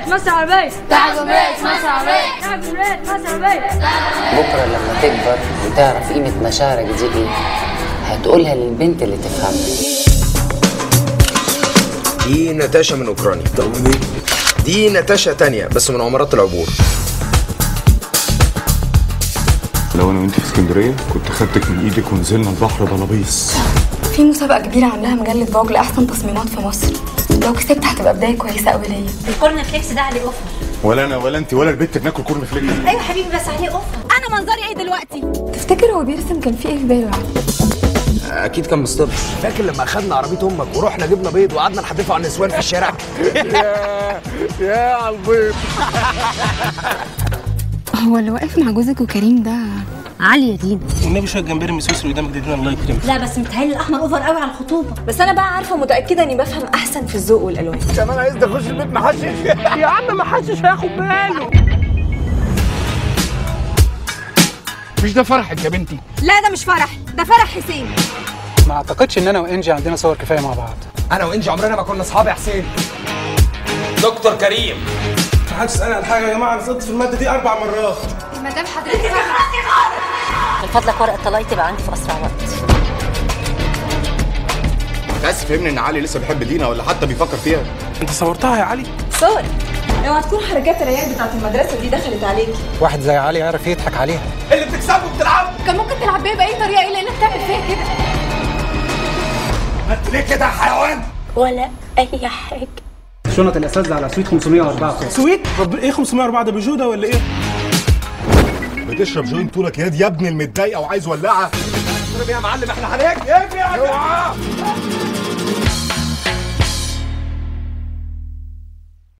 جمهورية مصر العربية تحت جمهورية مصر العربية تحت جمهورية مصر العربية بكرة لما تكبر وتعرف قيمة مشاعرك دي ايه هتقولها للبنت اللي تفهمها دي ناتاشا من اوكرانيا دي ناتاشا تانية بس من عمارات العبور لو انا وانت في اسكندريه كنت خدتك من ايدك ونزلنا البحر بلابيس في مسابقة كبيرة عاملاها مجلة فوج لأحسن تصميمات في مصر لو كسبت هتبقى بداية كويسة أوي ليا الكورن فليكس ده عليه اوفر ولا انا ولا انت ولا البت بناكل كورن فليكس ايوه حبيبي بس عليه اوفر انا منظري ايه دلوقتي تفتكر هو بيرسم كان في إيه في باله يعني؟ اكيد كان مصطبش فاكر لما اخدنا عربيه امك ورحنا جبنا بيض وقعدنا نحدفه على النسوان في الشارع يا على البيض هو اللي واقف مع جوزك وكريم ده عالية دينا والنبي شويه جمبري مسوسي قدامك دي الله يكرمك لا بس متهيألي الاحمر اوفر قوي على الخطوبة بس أنا بقى عارفة متأكدة إني بفهم أحسن في الذوق والألوان كمان عايز اخش البيت محشش يا عم محشش هياخد باله مش ده فرحك يا بنتي لا ده مش فرح ده فرح حسين ما اعتقدش ان انا وانجي عندنا صور كفايه مع بعض انا وانجي عمرنا ما كنا اصحاب يا حسين دكتور كريم محدش يسالني عن حاجه يا جماعه انا سقطت في الماده دي اربع مرات مدام حضرتك من فضلك ورقة طلاقي تبقى عندي في اسرع وقت انت عايز تفهمني ان علي لسه بيحب دينا ولا حتى بيفكر فيها انت صورتها يا علي صور اوعى تكون حركات العيال بتاعت المدرسة دي دخلت عليكي واحد زي علي يعرف يضحك عليها اللي بتكسبه بتلعبه كان ممكن تلعب بيها باي طريقه الا انك تعمل فيها كده انت ليه كده يا حيوان ولا اي حاجة شنط الاساتذه على سويت 504 سويت طب ايه 504 ده بجوده ولا ايه بتشرب جوين طولك ياد يا ابني المتضايقه وعايز ولعها يا معلم احنا عليك ايه يا جماعه